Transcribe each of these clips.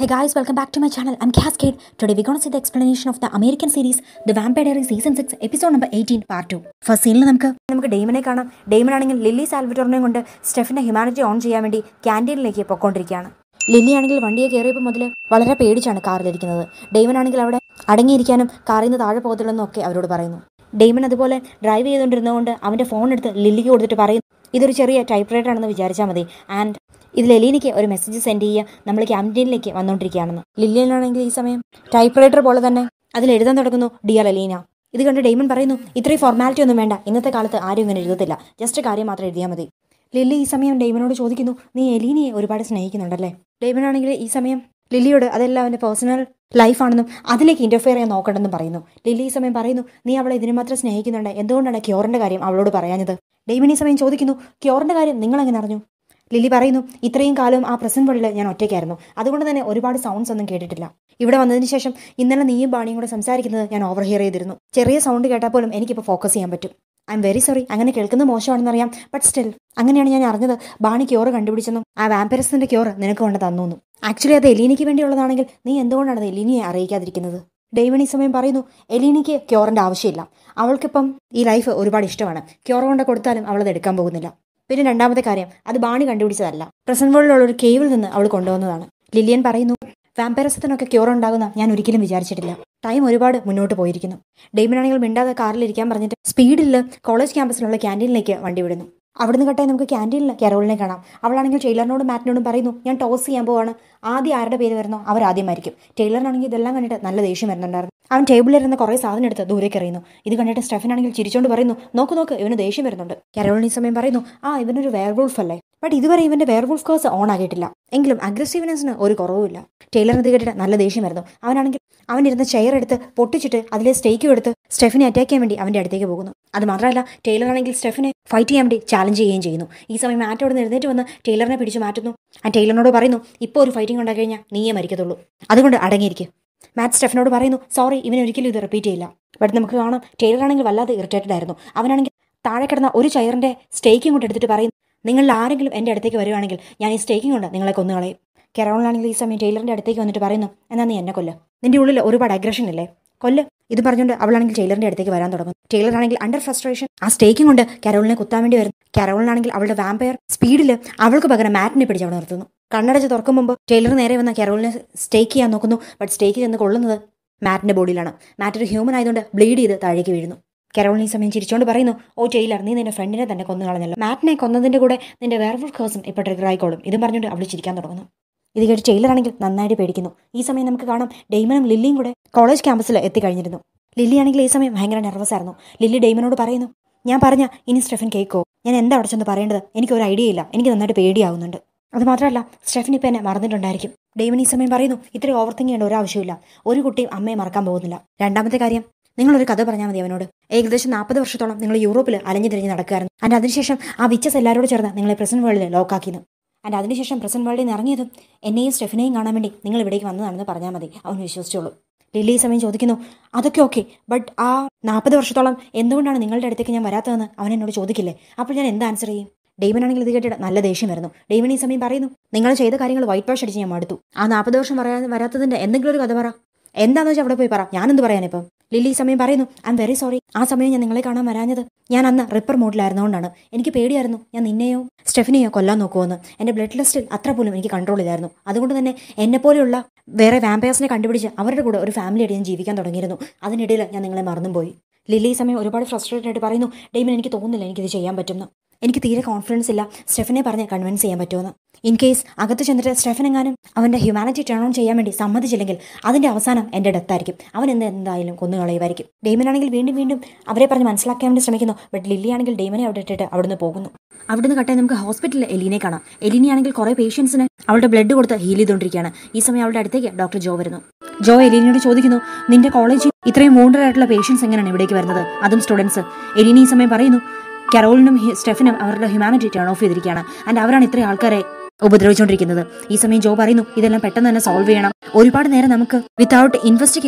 Hey guys, welcome back to my channel. I'm Cascade. Today we're gonna see the explanation of the American series The Vampire Diaries Season 6, episode number 18, part 2. First സീനിൽ നമുക്ക് നമുക്ക് ഡെയ്മനെ കാണാം Damon ആണെങ്കിൽ lily സാൽവറ്റോറിനെയും കൊണ്ട് സ്റ്റെഫിന്റെ humanity on ചെയ്യാൻ വേണ്ടി ക്യാൻറ്റീനിലേക്ക് പൊക്കോണ്ടിരിക്കുകയാണ് lily ആണെങ്കിൽ വണ്ടിയെ കയറിയപ്പോൾ മുതൽ വളരെ പേടിച്ചാണ് കാറിലിരിക്കുന്നത് ഡെയ്മൻ ആണെങ്കിൽ അവിടെ അടങ്ങിയിരിക്കാനും കാറിൽ നിന്ന് താഴെ പോകത്തില്ലെന്നും ഒക്കെ അവരോട് പറയുന്നു ഡെയ്മൻ അതുപോലെ ഡ്രൈവ് ചെയ്തുകൊണ്ടിരുന്നതുകൊണ്ട് അവന്റെ ഫോൺ എടുത്ത് ലില്ലിക്ക് കൊടുത്തിട്ട് പറയുന്നു ഇതൊരു ചെറിയ ടൈപ്പ് റൈറ്റർ ആണെന്ന് വിചാരിച്ചാൽ മതി ആൻഡ് ഇതിൽ എലീനയ്ക്ക് ഒരു മെസ്സേജ് സെൻഡ് ചെയ്യുക നമ്മൾ ക്യാൻറ്റീനിലേക്ക് വന്നുകൊണ്ടിരിക്കുകയാണെന്ന് ലില്ലിയനാണെങ്കിൽ ഈ സമയം ടൈപ്പ് റൈറ്റർ പോലെ തന്നെ അതിൽ എഴുതാൻ തുടങ്ങുന്നു ഡിയർ എലീന ഇത് കണ്ട് ഡെയ്മൺ പറയുന്നു ഇത്രയും ഫോർമാലിറ്റി ഒന്നും വേണ്ട ഇന്നത്തെ കാലത്ത് ആരും ഇങ്ങനെ എഴുതത്തില്ല ജസ്റ്റ് കാര്യം മാത്രം എഴുതിയാൽ മതി ലില്ലി ഈ സമയം ഡെയ്മനോട് ചോദിക്കുന്നു നീ എലീനയെ ഒരുപാട് സ്നേഹിക്കുന്നുണ്ടല്ലേ ഡെയ്മൻ ആണെങ്കിൽ ഈ സമയം ലില്ലിയോട് അതെല്ലാം അവൻ്റെ പേഴ്സണൽ ലൈഫാണെന്നും അതിലേക്ക് ഇന്റർഫിയർ ചെയ്യാൻ നോക്കണ്ടെന്നും പറയുന്നു ലില്ലി ഈ സമയം പറയുന്നു നീ അവളെ ഇതിന് മാത്രം സ്നേഹിക്കുന്നുണ്ട് എന്തുകൊണ്ടാണ് ക്യോറിന്റെ കാര്യം അവളോട് പറയാഞ്ഞത് ഡെയ്മൻ ഈ സമയം ചോദിക്കുന്നു ക്യോറിന്റെ കാര്യം നിങ്ങൾ എങ്ങനെ അറിഞ്ഞു ലില്ലി പറയുന്നു ഇത്രയും കാലം ആ പ്രസന്റ് വേൾഡിൽ ഞാൻ ഒറ്റയ്ക്കായിരുന്നു അതുകൊണ്ട് തന്നെ ഒരുപാട് സൗണ്ട്സ് ഒന്നും കേട്ടിട്ടില്ല ഇവിടെ വന്നതിന് ശേഷം ഇന്നലെ നീയും ബാണിയും കൂടെ സംസാരിക്കുന്നത് ഞാൻ ഓവർ ഹിയർ ചെയ്തിരുന്നു ചെറിയ സൗണ്ട് കേട്ടാൽ പോലും എനിക്കിപ്പോൾ ഫോക്കസ് ചെയ്യാൻ പറ്റും ഐ എം വെരി സോറി അങ്ങനെ കേൾക്കുന്നത് മോശമാണെന്നറിയാം ബട്ട് സ്റ്റിൽ അങ്ങനെയാണ് ഞാൻ അറിഞ്ഞത് ബാണി ക്യോറ് കണ്ടുപിടിച്ചെന്നും ആ വാമ്പരസിന്റെ ക്യോറ് നിനക്ക് കൊണ്ട് തന്നു ആക്ച്വലി അത് എലീനയ്ക്ക് വേണ്ടിയുള്ളതാണെങ്കിൽ നീ എന്തുകൊണ്ടാണ് അത് എലീനയെ അറിയിക്കാതിരിക്കുന്നത് ഡെയ്മൺ ഈ സമയം പറയുന്നു എലീനയ്ക്ക് ക്യോറിന്റെ ആവശ്യമില്ല അവൾക്കിപ്പം ഈ ലൈഫ് ഒരുപാട് ഇഷ്ടമാണ് ക്യോർ കൊണ്ട് കൊടുത്താലും അവളത് എടുക്കാൻ പോകുന്നില്ല പിന്നെ രണ്ടാമത്തെ കാര്യം അത് ബാണി കണ്ടുപിടിച്ചതല്ല പ്രസന്റ് വേൾഡിലുള്ള ഒരു കേവിൽ നിന്ന് അവൾ കൊണ്ടുവന്നതാണ് ലില്ലിയൻ പറയുന്നു വാമ്പരസത്തിനൊക്കെ ക്യൂർ ഉണ്ടാകുന്ന ഞാൻ ഒരിക്കലും വിചാരിച്ചിട്ടില്ല ടൈം ഒരുപാട് മുന്നോട്ട് പോയിരിക്കുന്നു ഡെയ്മൻ ആണെങ്കിൽ മിണ്ടാതെ കാറിൽ ഇരിക്കാൻ പറഞ്ഞിട്ട് സ്പീഡിൽ കോളേജ് ക്യാമ്പസിലുള്ള ക്യാൻറ്റീനിലേക്ക് വണ്ടി വിടുന്നു അവിടുന്ന് കട്ടായി നമുക്ക് ക്യാൻറ്റീനിൽ കരോളിനെ കാണാം അവളാണെങ്കിൽ ടൈലറിനോടും മാറ്റിനോടും പറയുന്നു ഞാൻ ടോസ് ചെയ്യാൻ പോവാണ് ആദ്യം ആരുടെ പേര് വരുന്നോ അവർ ആദ്യം മരിക്കും ടൈലറിനാണെങ്കിൽ ഇതെല്ലാം കണ്ടിട്ട് നല്ല ദേഷ്യം വരുന്നുണ്ടായിരുന്നു അവൻ ടേബിളിലിരുന്ന കുറേ സാധനം എടുത്ത് ദൂരേക്ക് എറിയുന്നു ഇത് കണ്ടിട്ട് സ്റ്റെഫനാണെങ്കിൽ ചിരിച്ചോണ്ട് പറയുന്നു നോക്ക് നോക്ക് ഇവന് ദേഷ്യം വരുന്നുണ്ട് കരോളിന് ഈ സമയം പറയുന്നു ആ ഇവനൊരു വെയർവൂൾഫ് അല്ലേ ബട്ട് ഇതുവരെ ഇവന്റെ വെയർവൂൾഫ് കോഴ്സ് ഓൺ ആകിയിട്ടില്ല എങ്കിലും അഗ്രസീവ്നെസ്സിന് ഒരു കുറവുമില്ല ടൈലറിന് ഇത് കേട്ടിട്ട് നല്ല ദേഷ്യം വരുന്നു അവനാണെങ്കിൽ അവനിരുന്ന ചെയർ എടുത്ത് പൊട്ടിച്ചിട്ട് അതിലെ സ്റ്റേക്കും എടുത്ത് സ്റ്റെഫിനെ അറ്റാക്ക് ചെയ്യാൻ വേണ്ടി അവന്റെ അടുത്തേക്ക് പോകുന്നു അത് മാത്രമല്ല ടൈലർ ആണെങ്കിൽ സ്റ്റെഫിനെ ഫൈറ്റ് ചെയ്യാൻ വേണ്ടി ചാലഞ്ച് ചെയ്യുകയും ചെയ്യുന്നു ഈ സമയം മാറ്റ് അവിടെ നിന്ന് എഴുന്നേറ്റ് വന്ന് ടൈലറിനെ പിടിച്ചു മാറ്റുന്നു ആ ടൈലറിനോട് പറയുന്നു ഇപ്പോൾ ഒരു ഫൈറ്റിംഗ് ഉണ്ടാക്കി കഴിഞ്ഞാൽ നീയേ മരിക്കത്തുള്ളൂ അതുകൊണ്ട് അടങ്ങിയിരിക്കും മാറ്റ് സ്റ്റെഫിനോട് പറയുന്നു സോറി ഇവൻ ഒരിക്കലും ഇത് റിപ്പീറ്റ് ചെയ്യില്ല ബട്ട് നമുക്ക് കാണാം ടൈലർ ആണെങ്കിൽ വല്ലാതെ ഇറിറ്റേറ്റഡ് ആയിരുന്നു അവനാണെങ്കിൽ താഴെ കിടന്ന ഒരു ചെയറിന്റെ സ്റ്റേക്കും കൊണ്ട് എടുത്തിട്ട് പറയുന്നു നിങ്ങളിൽ ആരെങ്കിലും എൻ്റെ അടുത്തേക്ക് വരുവാണെങ്കിൽ ഞാൻ ഈ സ്റ്റേക്കിംഗ് കൊണ്ട് നിങ്ങളെ കൊന്നുകളയും കെറോണിലാണെങ്കിൽ ഈ സമയം ടൈലറിന്റെ അടുത്തേക്ക് വന്നിട്ട് പറയുന്നു എന്നാ നീ എന്നെ കൊല്ല നിന്റെ ഉള്ളിൽ ഒരുപാട് അഗ്രഷൻ ഇല്ലേ കൊല്ല് ഇത് പറഞ്ഞുകൊണ്ട് അവളാണെങ്കിൽ ടൈലറിന്റെ അടുത്തേക്ക് വരാൻ തുടങ്ങും ടൈലർ ആണെങ്കിൽ അണ്ടർ ഫ്രസ്ട്രേഷൻ ആ സ്റ്റേക്കും കൊണ്ട് കരോളിനെ കുത്താൻ വേണ്ടി വരുന്നു കരോളിനാണെങ്കിൽ അവളുടെ വാമ്പയർ സ്പീഡിൽ അവൾക്ക് പകരം മാറ്റിനെ പിടിച്ച് അവിടെ നിർത്തുന്നു കണ്ണടച്ച് തുറക്കും മുമ്പ് ടൈലർ നേരെ വന്ന കരോളിനെ സ്റ്റേക്ക് ചെയ്യാൻ നോക്കുന്നു ബട്ട് സ്റ്റേക്ക് ചെന്ന് കൊള്ളുന്നത് മാറ്റിന്റെ ബോഡിയിലാണ് മാറ്റ് ഒരു ഹ്യൂമൻ ആയതുകൊണ്ട് ബ്ലീഡ് ചെയ്ത് താഴേക്ക് വീഴുന്നു കരോളിന് ഈ സമയം ചിരിച്ചോണ്ട് പറയുന്നു ഓ ടൈലർ നീ നിന്റെ ഫ്രണ്ടിനെ തന്നെ കൊന്നു കളഞ്ഞല്ലോ മാറ്റിനെ കൊന്നതിന്റെ കൂടെ നിന്റെ വേർഫുൾ കേസും ഇപ്പൊ ട്രിഗർ ആയിക്കോളും ഇതും പറഞ്ഞുകൊണ്ട് അവൾ ചിരിക്കാൻ തുടങ്ങുന്നു ഇത് കേട്ട് ടൈലർ ആണെങ്കിൽ നന്നായിട്ട് പേടിക്കുന്നു ഈ സമയം നമുക്ക് കാണാം ഡെയ്മനും ലില്ലിയും കൂടെ കോളേജ് ക്യാമ്പസിൽ എത്തിക്കഴിഞ്ഞിരുന്നു ലില്ലി ആണെങ്കിൽ ഈ സമയം ഭയങ്കര നെർവസ് ആയിരുന്നു ലില്ലി ഡെയ്മനോട് പറയുന്നു ഞാൻ പറഞ്ഞ ഇനി സ്റ്റെഫൻ കേക്കോ ഞാൻ എന്താ അവിടെ ചെന്ന് പറയേണ്ടത് എനിക്ക് ഒരു ഐഡിയ ഇല്ല എനിക്ക് നന്നായിട്ട് പേടിയാവുന്നുണ്ട് അത് മാത്രമല്ല സ്റ്റെഫൻ ഇപ്പം എന്നെ മറന്നിട്ടുണ്ടായിരിക്കും ഡെയ്മൻ ഈ സമയം പറയുന്നു ഇത്രയും ഓവർ തിങ്ക് ചെയ്യേണ്ട ഒരാവശ്യമില്ല ഒരു കുട്ടിയും അമ്മയെ മറക്കാൻ പോകുന്നില്ല രണ്ടാമത്തെ കാര്യം നിങ്ങളൊരു കഥ പറഞ്ഞാൽ മതി അവനോട് ഏകദേശം നാൽപ്പത് വർഷത്തോളം നിങ്ങൾ യൂറോപ്പിൽ അലഞ്ഞു തിരിഞ്ഞ് നടക്കുകയായിരുന്നു ആൻഡ് അതിനുശേഷം ആ വിച്ചസ് എല്ലാവരോട് ചേർന്ന് നിങ്ങളെ പ്രസന്റ് വേൾഡിൽ ലോക്കാക്കിയിരുന്നു ആൻഡ് അതിനുശേഷം പ്രസന്റ് വേൾഡിൽ നിന്ന് ഇറങ്ങിയതും എന്നെയും സ്റ്റെഫിനെയും കാണാൻ വേണ്ടി നിങ്ങൾ ഇവിടേക്ക് വന്നതാണെന്ന് പറഞ്ഞാൽ മതി അവൻ വിശ്വസിച്ചോളൂ ലില്ലി ഈ സമയം ചോദിക്കുന്നു അതൊക്കെ ഓക്കെ ബട്ട് ആ നാൽപ്പത് വർഷത്തോളം എന്തുകൊണ്ടാണ് നിങ്ങളുടെ അടുത്തേക്ക് ഞാൻ വരാത്തതെന്ന് അവൻ എന്നോട് ചോദിക്കില്ലേ അപ്പോൾ ഞാൻ എന്ത് ആൻസർ ചെയ്യും ഡെയ്മൻ ആണെങ്കിൽ ഇത് കേട്ടിട്ട് നല്ല ദേഷ്യം വരുന്നു ഡെയ്മൻ ഈ സമയം പറയുന്നു നിങ്ങൾ ചെയ്ത കാര്യങ്ങൾ വൈറ്റ് വാഷ് അടിച്ച് ഞാൻ മടുത്തു ആ നാൽപ്പത് വർഷം പറയാൻ വരാത്തതിന്റെ എന്തെങ്കിലും ഒരു കഥ പറ എന്താണെന്ന് വെച്ചാൽ അവിടെ പോയി പറ ഞാനെന്ത് പറയാനിപ്പം ലില്ലി ഈ സമയം പറയുന്നു ഐ എം വെരി സോറി ആ സമയം ഞാൻ നിങ്ങളെ കാണാൻ വരാഞ്ഞത് ഞാൻ അന്ന് റിപ്പർ മോഡിലായിരുന്നുകൊണ്ടാണ് എനിക്ക് പേടിയായിരുന്നു ഞാൻ നിന്നെയോ സ്റ്റെഫിനെയോ കൊല്ലാൻ നോക്കുമെന്ന് എൻ്റെ ബ്ലഡ് ലിസ്റ്റിൽ അത്ര പോലും എനിക്ക് കൺട്രോൾ ഇല്ലായിരുന്നു അതുകൊണ്ട് തന്നെ എന്നെ പോലെയുള്ള വേറെ വാമ്പയേഴ്സിനെ കണ്ടുപിടിച്ച് അവരുടെ കൂടെ ഒരു ഫാമിലി ആയിട്ട് ഞാൻ ജീവിക്കാൻ തുടങ്ങിയിരുന്നു അതിനിടയിൽ ഞാൻ നിങ്ങളെ മറന്നും പോയി ലില്ലി ഈ സമയം ഒരുപാട് ഫ്രസ്ട്രേറ്റഡ് ആയിട്ട് പറയുന്നു ഡെയ്മൻ എനിക്ക് തോന്നുന്നില്ല എനിക്കിത് ചെയ്യാൻ പറ്റുമെന്ന് എനിക്ക് തീരെ കോൺഫിഡൻസ് ഇല്ല സ്റ്റെഫനെ പറഞ്ഞ് കൺവിൻസ് ചെയ്യാൻ പറ്റുമെന്ന് ഇൻ കേസ് അകത്ത് ചെന്നിട്ട് സ്റ്റെഫൻ എങ്ങാനും അവൻ്റെ ഹ്യൂമാനിറ്റി ടേൺ ഓൺ ചെയ്യാൻ വേണ്ടി സമ്മതിച്ചില്ലെങ്കിൽ അതിൻ്റെ അവസാനം എൻ്റെ ഡെത്ത് ആയിരിക്കും അവൻ എന്ത് എന്തായാലും കൊന്നുകളയുമായിരിക്കും ഡെയ്മൻ ആണെങ്കിൽ വീണ്ടും വീണ്ടും അവരെ പറഞ്ഞ് മനസ്സിലാക്കാൻ വേണ്ടി ശ്രമിക്കുന്നു ബട്ട് ലില്ലി ആണെങ്കിൽ ഡെയ്മനെ അവിടെ ഇട്ടിട്ട് അവിടുന്ന് പോകുന്നു അവിടുന്ന് കട്ടായി നമുക്ക് ഹോസ്പിറ്റലിൽ എലീനെ കാണാം എലീനെ ആണെങ്കിൽ കുറേ പേഷ്യൻസിന് അവളുടെ ബ്ലഡ് കൊടുത്ത് ഹീൽ ചെയ്തുകൊണ്ടിരിക്കുകയാണ് ഈ സമയം അവളുടെ അടുത്തേക്ക് ഡോക്ടർ ജോ വരുന്നു ജോ എലീനയോട് ചോദിക്കുന്നു നിന്റെ കോളേജിൽ ഇത്രയും wounded ആയിട്ടുള്ള പേഷ്യൻസ് എങ്ങനെയാണ് ഇവിടേക്ക് വരുന്നത് അതും സ്റ്റുഡൻസ് എലീന ഈ സമയം പറയുന്നു കരോളിനും ഹി- സ്റ്റെഫിനും അവരുടെ ഹ്യൂമാനിറ്റി ടേൺ ഓഫ് ചെയ്തിരിക്കുകയാണ് ആൻഡ് അവരാണ് ഇത്രയും ആൾക്കാരെ ഉപദ്രവിച്ചുകൊണ്ടിരിക്കുന്നത് ഈ സമയം ജോ പറയുന്നു ഇതെല്ലാം പെട്ടെന്ന് തന്നെ സോൾവ് ചെയ്യണം ഒരുപാട് നേരം നമുക്ക് വിത്തൗട്ട് ഇൻവെസ്റ്റിഗേഷൻ